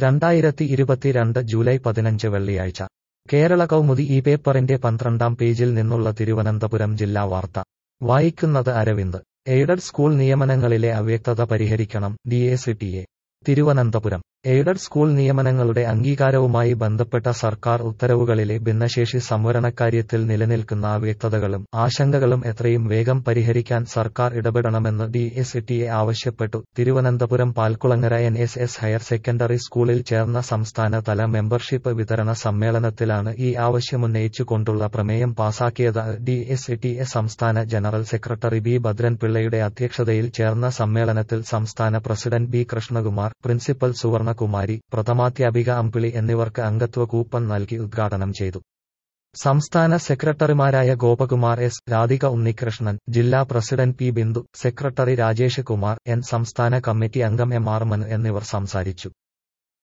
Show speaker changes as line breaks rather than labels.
രണ്ടായിരത്തി ഇരുപത്തിരണ്ട് ജൂലൈ പതിനഞ്ച് വെള്ളിയാഴ്ച കേരള കൗമുദി ഈ പേപ്പറിന്റെ പന്ത്രണ്ടാം പേജിൽ നിന്നുള്ള തിരുവനന്തപുരം ജില്ലാ വാർത്ത വായിക്കുന്നത് അരവിന്ദ് എയ്ഡഡ് സ്കൂൾ നിയമനങ്ങളിലെ അവ്യക്തത പരിഹരിക്കണം D A C T A Thiruvananthapuram aided school നിയമനങ്ങളുടെ അംഗീകാരവുമായി ബന്ധപ്പെട്ട സർക്കാർ ഉത്തരവുകളിലെ ഭിന്നശേഷി സംവരണക്കാര്യത്തിൽ നിലനിൽക്കുന്ന അവ്യക്തതകളും ആശങ്കകളും എത്രയും വേഗം പരിഹരിക്കാൻ സർക്കാർ ഇടപെടണമെന്ന് ഡി എസ് ടി എ ആവശ്യപ്പെട്ടു Thiruvananthapuram Palkulangara N S S higher secondary സ്കൂളിൽ ചേർന്ന സംസ്ഥാന തല മെമ്പർഷിപ്പ് വിതരണ സമ്മേളനത്തിലാണ് ഈ ആവശ്യമുന്നയിച്ചുകൊണ്ടുള്ള പ്രമേയം പാസാക്കിയത് ഡി എസ് ടി എ സംസ്ഥാന ജനറൽ സെക്രട്ടറി ബി ഭദ്രൻപിള്ളയുടെ അധ്യക്ഷതയിൽ ചേർന്ന സമ്മേളനത്തിൽ സംസ്ഥാന president B Krishnakumar principal Suvarnakumari പ്രഥമാധ്യാപിക അമ്പിളി എന്നിവർക്ക് അംഗത്വ കൂപ്പൺ നൽകി ഉദ്ഘാടനം ചെയ്തു സംസ്ഥാന സെക്രട്ടറിമാരായ ഗോപകുമാർ എസ് രാധിക ഉണ്ണികൃഷ്ണൻ ജില്ലാ president P Bindu secretary Rajesh Kumar N സംസ്ഥാന കമ്മിറ്റി അംഗം എം ആർ മനു എന്നിവർ സംസാരിച്ചു